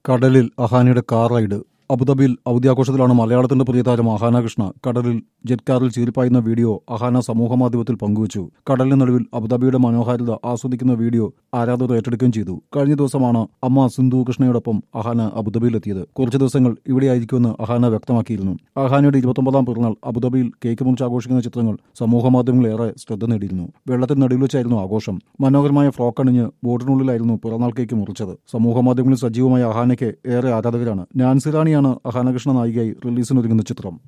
കടലിൽ അഹാനയുടെ car ride അബുദാബിയിൽ അവധിയാഘോഷത്തിലാണ് മലയാളത്തിന്റെ പ്രിയ താരം അഹാന കൃഷ്ണ കടലിൽ ജെറ്റ് കാറിൽ ചീറിപ്പായുന്ന വീഡിയോ അഹാന സമൂഹമാധ്യമത്തിൽ പങ്കുവച്ചു കടലിന് നടുവിൽ അബുദാബിയുടെ മനോഹാരിത ആസ്വദിക്കുന്ന വീഡിയോ ആരാധകർ ഏറ്റെടുക്കുകയും ചെയ്തു കഴിഞ്ഞ ദിവസമാണ് അമ്മ സിന്ധു കൃഷ്ണയോടൊപ്പം അഹാന അബുദാബിയിലെത്തിയത് കുറച്ച് ദിവസങ്ങൾ ഇവിടെയായിരിക്കുമെന്ന് അഹാന വ്യക്തമാക്കിയിരുന്നു അഹാനയുടെ ഇരുപത്തൊമ്പതാം പിറന്നാൾ അബുദാബിയിൽ കേക്ക് മുറിച്ച് ആഘോഷിക്കുന്ന ചിത്രങ്ങൾ സമൂഹമാധ്യമങ്ങളിൽ ഏറെ ശ്രദ്ധ നേടിയിരുന്നു വെള്ളത്തിന് നടുവിൽ വെച്ചായിരുന്നു ആഘോഷം മനോഹരമായ ഫ്രോക്ക് അണിഞ്ഞ് ബോട്ടിനുള്ളിലായിരുന്നു പിറന്നാൾ കേക്ക് മുറിച്ചത് സമൂഹമാധ്യമങ്ങളിൽ സജീവമായ അഹാനയ്ക്ക് ഏറെ ആരാധകരാണ് നാൻസി റാണിയാണ് അഹാനകൃഷ്ണ നായികയായി റിലീസിനൊരുങ്ങുന്ന ചിത്രം